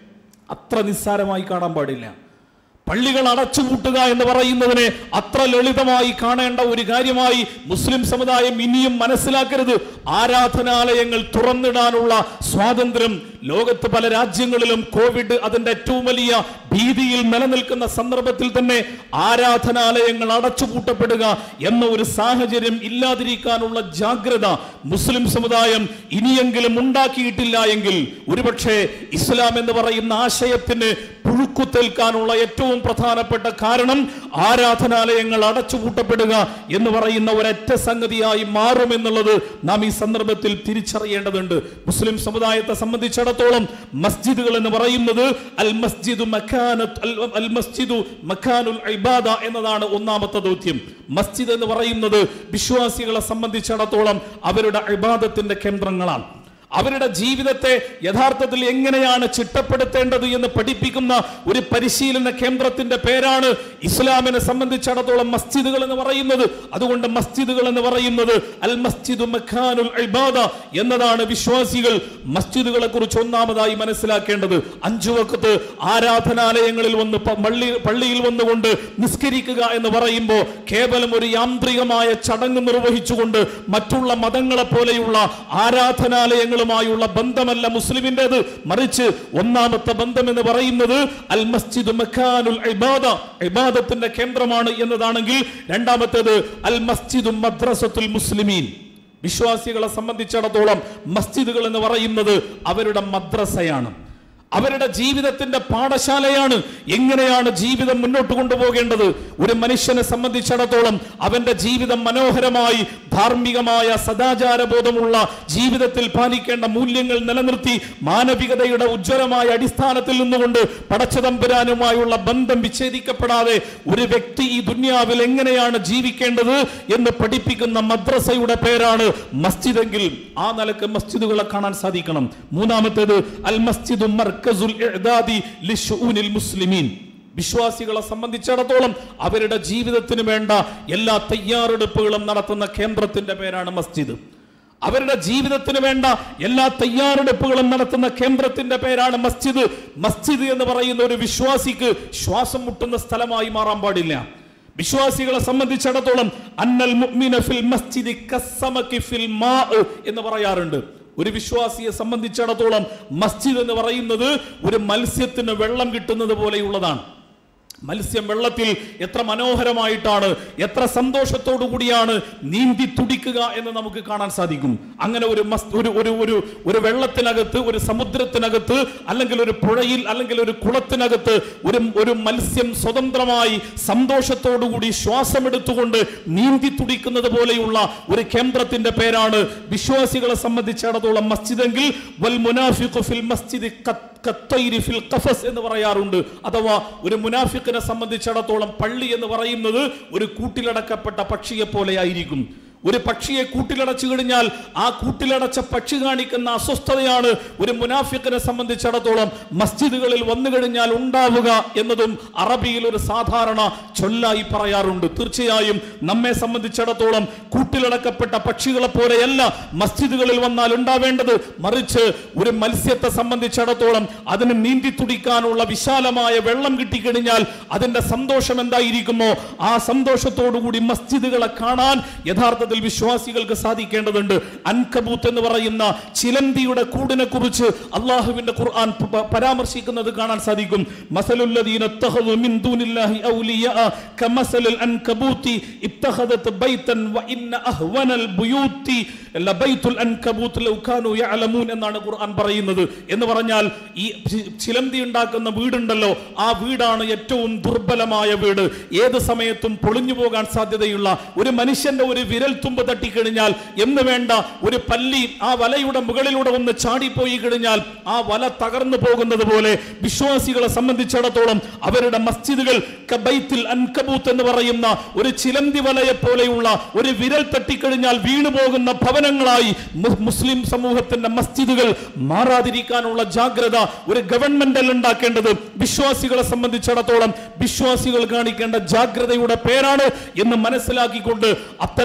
അത്ര നിസ്സാരമായി കാണാൻ പാടില്ല പള്ളികൾ അടച്ചുപൂട്ടുക എന്ന് പറയുന്നതിനെ അത്ര ലളിതമായി കാണേണ്ട ഒരു കാര്യമായി മുസ്ലിം സമുദായം ഇനിയും മനസ്സിലാക്കരുത് ആരാധനാലയങ്ങൾ തുറന്നിടാനുള്ള സ്വാതന്ത്ര്യം ലോകത്ത് പല രാജ്യങ്ങളിലും കോവിഡ് അതിന്റെ ഏറ്റവും വലിയ ഭീതിയിൽ നിലനിൽക്കുന്ന സന്ദർഭത്തിൽ തന്നെ ആരാധനാലയങ്ങൾ അടച്ചുപൂട്ടപ്പെടുക എന്ന ഒരു സാഹചര്യം ഇല്ലാതിരിക്കാനുള്ള ജാഗ്രത മുസ്ലിം സമുദായം ഇനിയെങ്കിലും ഉണ്ടാക്കിയിട്ടില്ല എങ്കിൽ ഒരുപക്ഷെ ഇസ്ലാം എന്ന് പറയുന്ന ആശയത്തിന് പുഴുക്കുത്തേൽക്കാനുള്ള ഏറ്റവും പ്രധാനപ്പെട്ട കാരണം ആരാധനാലയങ്ങൾ അടച്ചുപൂട്ടപ്പെടുക എന്ന് പറയുന്ന ഒരൊറ്റ സംഗതിയായി മാറുമെന്നുള്ളത് നാം ഈ സന്ദർഭത്തിൽ തിരിച്ചറിയേണ്ടതുണ്ട് മുസ്ലിം സമുദായത്തെ സംബന്ധിച്ചിടത്തോളം മസ്ജിദുകൾ എന്ന് പറയുന്നത് അൽ മസ്ജിദു മക്കാനത്ത് അൽ- അൽ മസ്ജിദു മക്കാനുൽ ഇബാദ എന്നതാണ് ഒന്നാമത്തെ ദൗത്യം മസ്ജിദ് എന്ന് പറയുന്നത് വിശ്വാസികളെ സംബന്ധിച്ചിടത്തോളം അവരുടെ ഇബാദത്തിന്റെ കേന്ദ്രങ്ങളാണ് അവരുടെ ജീവിതത്തെ യഥാർത്ഥത്തിൽ എങ്ങനെയാണ് ചിട്ടപ്പെടുത്തേണ്ടത് എന്ന് പഠിപ്പിക്കുന്ന ഒരു പരിശീലന കേന്ദ്രത്തിന്റെ പേരാണ് ഇസ്ലാമിനെ സംബന്ധിച്ചിടത്തോളം മസ്ജിദുകൾ എന്ന് പറയുന്നത് അതുകൊണ്ട് മസ്ജിദുകൾ എന്ന് പറയുന്നത് അൽ മസ്ജിദു മഖാനുൽ ഇബാദ എന്നതാണ് വിശ്വാസികൾ മസ്ജിദുകളെ കുറിച്ച് ഒന്നാമതായി മനസ്സിലാക്കേണ്ടത് അഞ്ചു വക്കത്ത് ആരാധനാലയങ്ങളിൽ വന്ന് പ- പള്ളി പള്ളിയിൽ വന്നുകൊണ്ട് നിസ്കരിക്കുക എന്ന് പറയുമ്പോൾ കേവലം ഒരു യാന്ത്രികമായ ചടങ്ങ് നിർവഹിച്ചുകൊണ്ട് മറ്റുള്ള മതങ്ങളെ പോലെയുള്ള ആരാധനാലയങ്ങളുമായുള്ള ബന്ധമല്ല മുസ്ലിമിൻ്റെത് മറിച്ച് ഒന്നാമത്തെ ബന്ധം എന്ന് പറയുന്നത് അൽ മസ്ജിദ് മക്കാനുൽ ഇബാദ ഇബാദത്തിന്റെ കേന്ദ്രമാണ് എന്നതാണെങ്കിൽ രണ്ടാമത്തേത് അൽ മസ്ജിദ് മദ്രസത്തുൽ മുസ്ലിമീൻ വിശ്വാസികളെ സംബന്ധിച്ചിടത്തോളം മസ്ജിദുകൾ എന്ന് പറയുന്നത് അവരുടെ മദ്രസയാണ് അവരുടെ ജീവിതത്തിന്റെ പാഠശാലയാണ് എങ്ങനെയാണ് ജീവിതം മുന്നോട്ട് കൊണ്ടുപോകേണ്ടത് ഒരു മനുഷ്യനെ സംബന്ധിച്ചിടത്തോളം അവന്റെ ജീവിതം മനോഹരമായി ധാർമ്മികമായ സദാചാരബോധമുള്ള ജീവിതത്തിൽ പാലിക്കേണ്ട മൂല്യങ്ങൾ നിലനിർത്തി മാനവികതയുടെ ഉജ്ജ്വലമായ അടിസ്ഥാനത്തിൽ നിന്നുകൊണ്ട് പടച്ചതമ്പുരാനുമായുള്ള ബന്ധം വിച്ഛേദിക്കപ്പെടാതെ ഒരു വ്യക്തി ഈ ദുന്യാവിൽ എങ്ങനെയാണ് ജീവിക്കേണ്ടത് എന്ന് പഠിപ്പിക്കുന്ന മദ്രസയുടെ പേരാണ് മസ്ജിദെങ്കിൽ ആ നിലക്ക് മസ്ജിദുകളെ കാണാൻ സാധിക്കണം മൂന്നാമത്തേത് അൽ മസ്ജിദു മർക്കസുൽ ഇഅ്ദാദി ലിശുഊനിൽ മുസ്ലിമീൻ വിശ്വാസികളെ സംബന്ധിച്ചിടത്തോളം അവരുടെ ജീവിതത്തിന് വേണ്ട എല്ലാ തയ്യാറെടുപ്പുകളും നടത്തുന്ന കേന്ദ്രത്തിന്റെ പേരാണ് മസ്ജിദ് അവരുടെ ജീവിതത്തിന് വേണ്ട എല്ലാ തയ്യാറെടുപ്പുകളും നടത്തുന്ന കേന്ദ്രത്തിന്റെ പേരാണ് മസ്ജിദ് മസ്ജിദ് എന്ന് പറയുന്ന ഒരു വിശ്വാസിക്ക് ശ്വാസം മുട്ടുന്ന സ്ഥലമായി മാറാൻ പാടില്ല വിശ്വാസികളെ സംബന്ധിച്ചിടത്തോളം അന്നൽ മുഅ്മിന ഫിൽ മസ്ജിദി കസ്സമകി ഫിൽ മാ എന്ന് പറയാറുണ്ട് ഒരു വിശ്വാസിയെ സംബന്ധിച്ചിടത്തോളം മസ്ജിദ് എന്ന് പറയുന്നത് ഒരു മത്സ്യത്തിന് വെള്ളം കിട്ടുന്നത് പോലെയുള്ളതാണ് മത്സ്യം വെള്ളത്തിൽ എത്ര മനോഹരമായിട്ടാണ് എത്ര സന്തോഷത്തോടു കൂടിയാണ് നീന്തി തുടിക്കുക എന്ന് നമുക്ക് കാണാൻ സാധിക്കും അങ്ങനെ ഒരു മസ് ഒരു ഒരു ഒരു ഒരു വെള്ളത്തിനകത്ത് ഒരു സമുദ്രത്തിനകത്ത് അല്ലെങ്കിൽ ഒരു പുഴയിൽ അല്ലെങ്കിൽ ഒരു കുളത്തിനകത്ത് ഒരു ഒരു മത്സ്യം സ്വതന്ത്രമായി സന്തോഷത്തോടു കൂടി ശ്വാസമെടുത്തുകൊണ്ട് നീന്തി തുടിക്കുന്നത് പോലെയുള്ള ഒരു കേന്ദ്രത്തിന്റെ പേരാണ് വിശ്വാസികളെ സംബന്ധിച്ചിടത്തോളം മസ്ജിദെങ്കിൽ വൽ മുനാഫിഖു ഫിൽ മസ്ജിദി ഖത്ത് കത്തൈരി ഫിൽ ഖഫസ് എന്ന് പറയാറുണ്ട് അഥവാ ഒരു മുനാഫിക്കിനെ സംബന്ധിച്ചിടത്തോളം പള്ളി എന്ന് പറയുന്നത് ഒരു കൂട്ടിലടക്കപ്പെട്ട പക്ഷിയെ പോലെയായിരിക്കും ഒരു പക്ഷിയെ കൂട്ടിലടച്ചു കഴിഞ്ഞാൽ ആ കൂട്ടിലടച്ച പക്ഷി കാണിക്കുന്ന അസ്വസ്ഥതയാണ് ഒരു മുനാഫിക്കിനെ സംബന്ധിച്ചിടത്തോളം മസ്ജിദുകളിൽ വന്നു കഴിഞ്ഞാൽ ഉണ്ടാവുക എന്നതും അറബിയിൽ ഒരു സാധാരണ ചൊല്ലായി പറയാറുണ്ട് തീർച്ചയായും നമ്മെ സംബന്ധിച്ചിടത്തോളം കൂട്ടിലടക്കപ്പെട്ട പക്ഷികളെ പോലെയല്ല മസ്ജിദുകളിൽ വന്നാൽ ഉണ്ടാവേണ്ടത് മറിച്ച് ഒരു മത്സ്യത്തെ സംബന്ധിച്ചിടത്തോളം അതിന് നീന്തി തുടിക്കാനുള്ള വിശാലമായ വെള്ളം കിട്ടിക്കഴിഞ്ഞാൽ അതിന്റെ സന്തോഷം എന്തായിരിക്കുമോ ആ സന്തോഷത്തോടുകൂടി മസ്ജിദുകളെ കാണാൻ യഥാർത്ഥത്തിൽ വിശ്വാസികൾക്ക് സാധിക്കേണ്ടതുണ്ട് അൻകബൂത്ത് എന്ന് പറയുന്ന ചിലന്തിയുടെ കൂടിനെ കുറിച്ച് അള്ളാഹുവിന്റെ ഖുർആൻ പ- പ- പരാമർശിക്കുന്നത് കാണാൻ സാധിക്കും മസലുല്ലദീന ഇത്തഖദു മിൻ ദൂനില്ലാഹി ഔലിയാ കമസലിൽ അൻകബൂത്തി ഇത്തഖദത് ബൈതൻ വ ഇന്ന അഹ്വനൽ ബുയൂത്തി ലബൈത്തുൽ അൻകബൂത്ത് ലൗ കാനൂ യഅലമൂൻ എന്നാണ് ഖുർആൻ പറയുന്നത് എന്ന് പറഞ്ഞാൽ ഈ ചി- ചിലന്തി ഉണ്ടാക്കുന്ന വീടുണ്ടല്ലോ ആ വീടാണ് ഏറ്റവും ദുർബലമായ വീട് ഏത് സമയത്തും പൊളിഞ്ഞു പോകാൻ സാധ്യതയുള്ള ഒരു മനുഷ്യന്റെ ഒരു വിരൽ തുമ്പ് തട്ടിക്കഴിഞ്ഞാൽ എന്ന് വേണ്ട ഒരു പല്ലി ആ വലയുടെ മുകളിലൂടെ ഒന്ന് ചാടിപ്പോയി കഴിഞ്ഞാൽ ആ വല തകർന്നു പോകുന്നത് പോലെ വിശ്വാസികളെ സംബന്ധിച്ചിടത്തോളം അവരുടെ മസ്ജിദുകൾ കബൈത്തിൽ അൻകബൂത്ത് എന്ന് പറയുന്ന ഒരു ചിലന്തി വലയെ പോലെയുള്ള ഒരു വിരൽ തട്ടിക്കഴിഞ്ഞാൽ വീണു പോകുന്ന ഭവനങ്ങളായി മു- മുസ്ലിം സമൂഹത്തിന്റെ മസ്ജിദുകൾ മാറാതിരിക്കാനുള്ള ജാഗ്രത ഒരു ഗവൺമെന്റ് അല്ല ഉണ്ടാക്കേണ്ടത് വിശ്വാസികളെ സംബന്ധിച്ചിടത്തോളം വിശ്വാസികൾ കാണിക്കേണ്ട ജാഗ്രതയുടെ പേരാണ് എന്ന് മനസ്സിലാക്കിക്കൊണ്ട് അത്തരം ഒരു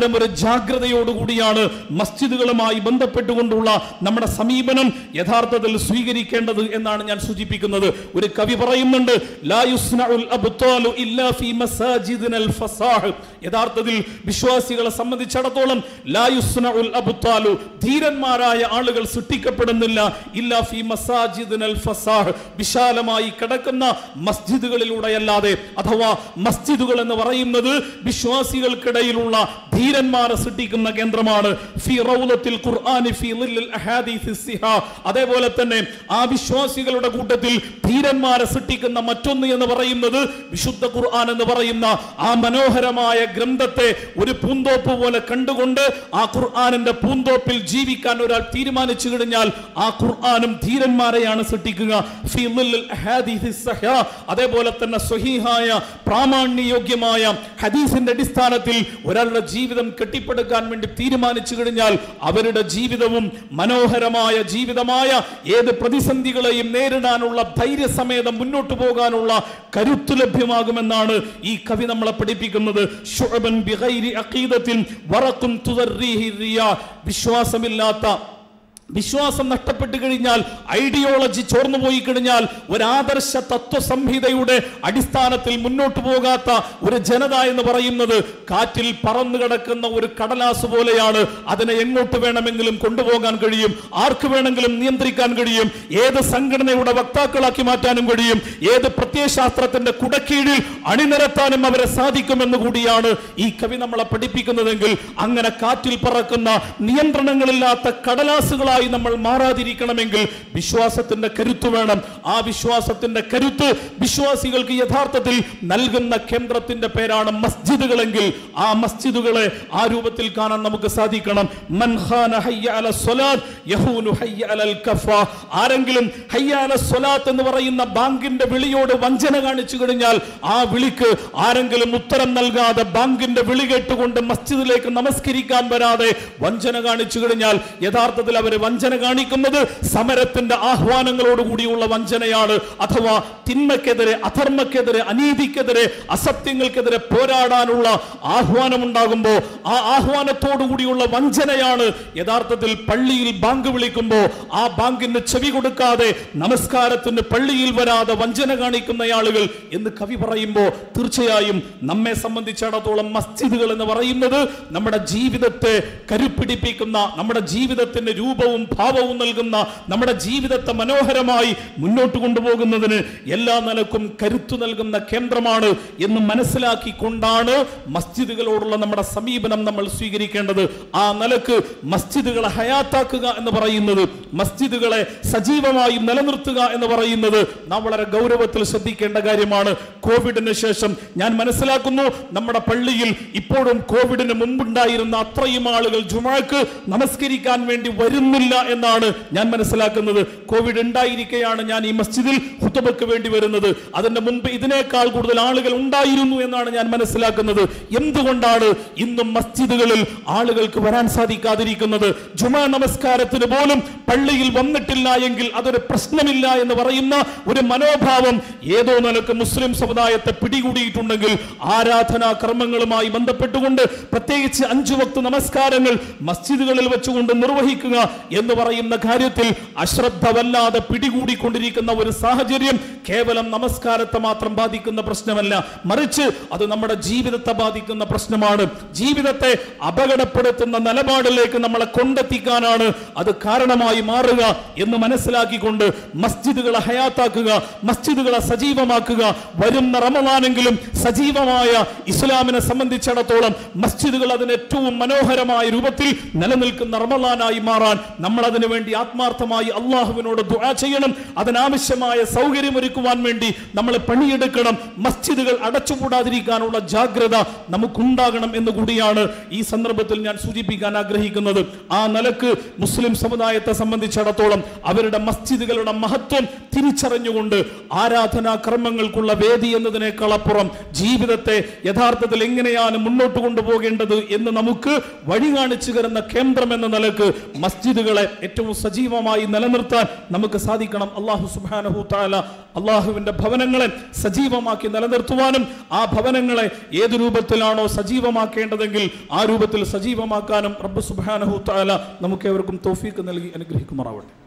ജാഗ്രതയോടുകൂടിയാണ് മസ്ജിദുകളുമായി ബന്ധപ്പെട്ടുകൊണ്ടുള്ള നമ്മുടെ സമീപനം യഥാർത്ഥത്തിൽ സ്വീകരിക്കേണ്ടത് എന്നാണ് ഞാൻ സൂചിപ്പിക്കുന്നത് ഒരു കവി പറയുന്നുണ്ട് ലാ യുസ്നഉൽ അബ്താലു ഇല്ലാ ഫീ മസാജിദിനൽ ഫസാഹ് യഥാർത്ഥത്തിൽ വിശ്വാസികളെ സംബന്ധിച്ചിടത്തോളം ലാ യുസ്നഉൽ അബ്താലു ധീരന്മാരായ ആളുകൾ സൃഷ്ടിക്കപ്പെടുന്നില്ല ഇല്ലാ ഫീ മസാജിദിനൽ ഫസാഹ് വിശാലമായി കിടക്കുന്ന മസ്ജിദുകളിലൂടെയല്ലാതെ അഥവാ മസ്ജിദുകൾ എന്ന് പറയുന്നത് വിശ്വാസികൾക്കിടയിലുള്ള ധീരന്മാരെ സൃഷ്ടിക്കുന്ന കേന്ദ്രമാണ് ഫി റൗലത്തിൽ ഖുർആനി ഫി ളിൽ അഹാദീസ് സിഹ അതേപോലെ തന്നെ ആ വിശ്വാസികളുടെ കൂട്ടത്തിൽ ധീരന്മാരെ സൃഷ്ടിക്കുന്ന മറ്റൊന്ന് എന്ന് പറയുന്നത് വിശുദ്ധ ഖുർആൻ എന്ന് പറയുന്ന ആ മനോഹരമായ ഗ്രന്ഥത്തെ ഒരു പൂന്തോപ്പ് പോലെ കണ്ടുകൊണ്ട് ആ ഖുർആനിന്റെ പൂന്തോപ്പിൽ ജീവിക്കാൻ ഒരാൾ തീരുമാനിച്ചു കഴിഞ്ഞാൽ ആ ഖുർആനും ധീരന്മാരെയാണ് സൃഷ്ടിക്കുക ഫി ളിൽ അഹാദീസ് സഹ അതേപോലെ തന്നെ സ്വഹീഹായ പ്രാമാണ്യയോഗ്യമായ ഹദീസിന്റെ അടിസ്ഥാനത്തിൽ ഒരാളുടെ ജീവിതം കെട്ടിപ്പടുക്കാൻ വേണ്ടി തീരുമാനിച്ചു കഴിഞ്ഞാൽ അവരുടെ ജീവിതവും മനോഹരമായ ജീവിതമായ ഏത് പ്രതിസന്ധികളെയും നേരിടാനുള്ള ധൈര്യസമേതം മുന്നോട്ട് പോകാനുള്ള കരുത്ത് ലഭ്യമാകുമെന്നാണ് ഈ കവി നമ്മളെ പഠിപ്പിക്കുന്നത് ശുഅബൻ ബിഗൈരി അഖീദത്തിൻ വറഖുൻ തുദർരീഹി റിയാ വിശ്വാസമില്ലാത്ത വിശ്വാസം നഷ്ടപ്പെട്ടു കഴിഞ്ഞാൽ ഐഡിയോളജി ചോർന്നു പോയി കഴിഞ്ഞാൽ ഒരു ആദർശ തത്വസംഹിതയുടെ അടിസ്ഥാനത്തിൽ മുന്നോട്ട് പോകാത്ത ഒരു ജനത എന്ന് പറയുന്നത് കാറ്റിൽ പറന്നു കിടക്കുന്ന ഒരു കടലാസ് പോലെയാണ് അതിനെ എങ്ങോട്ട് വേണമെങ്കിലും കൊണ്ടുപോകാൻ കഴിയും ആർക്ക് വേണമെങ്കിലും നിയന്ത്രിക്കാൻ കഴിയും ഏത് സംഘടനയുടെ വക്താക്കളാക്കി മാറ്റാനും കഴിയും ഏത് പ്രത്യയശാസ്ത്രത്തിന്റെ കുടക്കീഴിൽ അണിനിരത്താനും അവരെ സാധിക്കുമെന്ന് കൂടിയാണ് ഈ കവി നമ്മളെ പഠിപ്പിക്കുന്നതെങ്കിൽ അങ്ങനെ കാറ്റിൽ പറക്കുന്ന നിയന്ത്രണങ്ങളില്ലാത്ത കടലാസുകളായി നമ്മൾ മാറാതിരിക്കണമെങ്കിൽ വിശ്വാസത്തിന്റെ കരുത്ത് വേണം ആ വിശ്വാസത്തിന്റെ കരുത്ത് വിശ്വാസികൾക്ക് യഥാർത്ഥത്തിൽ നൽകുന്ന കേന്ദ്രത്തിന്റെ പേരാണ് മസ്ജിദുകളെങ്കിൽ ആ മസ്ജിദുകളെ ആ രൂപത്തിൽ കാണാൻ നമുക്ക് സാധിക്കണം മൻ ഖാന ഹയ്യ അല സ്വലാത്ത് യഹൂനു ഹയ്യ അലൽ കഫ ആരെങ്കിലും ഹയ്യ അല സ്വലാത്ത് എന്ന് പറയുന്ന ബാങ്കിന്റെ വിളിയോട് വഞ്ചന കാണിച്ചു കഴിഞ്ഞാൽ ആ വിളിക്ക് ആരെങ്കിലും ഉത്തരം നൽകാതെ ബാങ്കിന്റെ വിളി കേട്ടുകൊണ്ട് മസ്ജിദിലേക്ക് നമസ്കരിക്കാൻ വരാതെ വഞ്ചന കാണിച്ചു കഴിഞ്ഞാൽ യഥാർത്ഥത്തിൽ അവർ വഞ്ചന കാണിക്കുന്നത് സമരത്തിന്റെ ആഹ്വാനങ്ങളോട് കൂടിയുള്ള വഞ്ചനയാണ് അഥവാ തിന്മക്കെതിരെ അധർമ്മക്കെതിരെ അനീതിക്കെതിരെ അസത്യങ്ങൾക്കെതിരെ പോരാടാനുള്ള ആഹ്വാനം ഉണ്ടാകുമ്പോൾ ആ ആഹ്വാനത്തോടു കൂടിയുള്ള വഞ്ചനയാണ് യഥാർത്ഥത്തിൽ പള്ളിയിൽ ബാങ്ക് വിളിക്കുമ്പോൾ ആ ബാങ്കിന് ചെവി കൊടുക്കാതെ നമസ്കാരത്തിന് പള്ളിയിൽ വരാതെ വഞ്ചന കാണിക്കുന്ന ആളുകൾ എന്ന് കവി പറയുമ്പോൾ തീർച്ചയായും നമ്മെ സംബന്ധിച്ചിടത്തോളം മസ്ജിദുകൾ എന്ന് പറയുന്നത് നമ്മുടെ ജീവിതത്തെ കരുപ്പിടിപ്പിക്കുന്ന നമ്മുടെ ജീവിതത്തിന്റെ രൂപവും ഭാവവും നൽകുന്ന നമ്മുടെ ജീവിതത്തെ മനോഹരമായി മുന്നോട്ട് കൊണ്ടുപോകുന്നതിന് എല്ലാ നിലക്കും കരുത്തു നൽകുന്ന കേന്ദ്രമാണ് എന്ന് മനസ്സിലാക്കിക്കൊണ്ടാണ് മസ്ജിദുകളോടുള്ള നമ്മുടെ സമീപനം നമ്മൾ സ്വീകരിക്കേണ്ടത് ആ നിലക്ക് മസ്ജിദുകളെ ഹയാത്താക്കുക എന്ന് പറയുന്നത് മസ്ജിദുകളെ സജീവമായി നിലനിർത്തുക എന്ന് പറയുന്നത് നാം വളരെ ഗൗരവത്തിൽ ശ്രദ്ധിക്കേണ്ട കാര്യമാണ് കോവിഡിന് ശേഷം ഞാൻ മനസ്സിലാക്കുന്നു നമ്മുടെ പള്ളിയിൽ ഇപ്പോഴും കോവിഡിന് മുമ്പുണ്ടായിരുന്ന അത്രയും ആളുകൾ ജുമാക്ക് നമസ്കരിക്കാൻ വേണ്ടി വരുന്നില്ല എന്നാണ് ഞാൻ മനസ്സിലാക്കുന്നത് കോവിഡ് ഉണ്ടായിരിക്കെയാണ് ഞാൻ ഈ മസ്ജിദിൽ ഹുത്തബക്ക് വേണ്ടി വരുന്നത് അതിന്റെ മുമ്പ് ഇതിനേക്കാൾ കൂടുതൽ ആളുകൾ ഉണ്ടായിരുന്നു എന്നാണ് ഞാൻ മനസ്സിലാക്കുന്നത് എന്തുകൊണ്ടാണ് ഇന്നും മസ്ജിദുകളിൽ ആളുകൾക്ക് വരാൻ സാധിക്കാതിരിക്കുന്നത് ജുമാ നമസ്കാരത്തിന് പോലും പള്ളിയിൽ വന്നിട്ടില്ല എങ്കിൽ അതൊരു പ്രശ്നമില്ല എന്ന് പറയുന്ന ഒരു മനോഭാവം ഏതോ നിലക്ക് മുസ്ലിം സമുദായത്തെ പിടികൂടിയിട്ടുണ്ടെങ്കിൽ ആരാധനാ കർമ്മങ്ങളുമായി ബന്ധപ്പെട്ടുകൊണ്ട് പ്രത്യേകിച്ച് അഞ്ചു വക്ത് നമസ്കാരങ്ങൾ മസ്ജിദുകളിൽ വെച്ചുകൊണ്ട് നിർവഹിക്കുക എന്ന് പറയുന്ന കാര്യത്തിൽ അശ്രദ്ധ വല്ലാതെ പിടികൂടിക്കൊണ്ടിരിക്കുന്ന ഒരു സാഹചര്യം കേവലം നമസ്കാരത്തെ മാത്രം ബാധിക്കുന്ന പ്രശ്നമല്ല മറിച്ച് അത് നമ്മുടെ ജീവിതത്തെ ബാധിക്കുന്ന പ്രശ്നമാണ് ജീവിതത്തെ അപകടപ്പെടുത്തുന്ന നിലപാടിലേക്ക് നമ്മളെ കൊണ്ടെത്തിക്കാനാണ് അത് കാരണമായി മാറുക എന്ന് മനസ്സിലാക്കിക്കൊണ്ട് മസ്ജിദുകളെ ഹയാത്താക്കുക മസ്ജിദുകളെ സജീവമാക്കുക വരുന്ന റമദാനെങ്കിലും സജീവമായ ഇസ്ലാമിനെ സംബന്ധിച്ചിടത്തോളം മസ്ജിദുകൾ അതിന് ഏറ്റവും മനോഹരമായ രൂപത്തിൽ നിലനിൽക്കുന്ന റമദാനായി മാറാൻ നമ്മൾ അതിനു വേണ്ടി ആത്മാർത്ഥമായി അള്ളാഹുവിനോട് ദുആ ചെയ്യണം അതിനാവശ്യമായ സൗകര്യമൊരുക്കുവാൻ വേണ്ടി നമ്മൾ പണിയെടുക്കണം മസ്ജിദുകൾ അടച്ചുകൂടാതിരിക്കാനുള്ള ജാഗ്രത നമുക്കുണ്ടാകണം എന്ന് കൂടിയാണ് ഈ സന്ദർഭത്തിൽ ഞാൻ സൂചിപ്പിക്കാൻ ആഗ്രഹിക്കുന്നത് ആ നിലക്ക് മുസ്ലിം സമുദായത്തെ സംബന്ധിച്ചിടത്തോളം അവരുടെ മസ്ജിദുകളുടെ മഹത്വം തിരിച്ചറിഞ്ഞുകൊണ്ട് ആരാധനാ കർമ്മങ്ങൾക്കുള്ള വേദി എന്നതിനേക്കാൾ അപ്പുറം ജീവിതത്തെ യഥാർത്ഥത്തിൽ എങ്ങനെയാണ് മുന്നോട്ട് കൊണ്ടുപോകേണ്ടത് എന്ന് നമുക്ക് വഴി കാണിച്ചു തരുന്ന കേന്ദ്രം എന്ന നിലക്ക് മസ്ജിദുകൾ ഭവനങ്ങളെ ഏറ്റവും സജീവമായി നിലനിർത്താൻ നമുക്ക് സാധിക്കണം അള്ളാഹു സുബാനഹു താല അള്ളാഹുവിന്റെ ഭവനങ്ങളെ സജീവമാക്കി നിലനിർത്തുവാനും ആ ഭവനങ്ങളെ ഏത് രൂപത്തിലാണോ സജീവമാക്കേണ്ടതെങ്കിൽ ആ രൂപത്തിൽ സജീവമാക്കാനും റബ്ബ് സുബാനഹു താല നമുക്ക് ഏവർക്കും തോഫീക്ക് നൽകി അനുഗ്രഹിക്കുമാറാവട്ടെ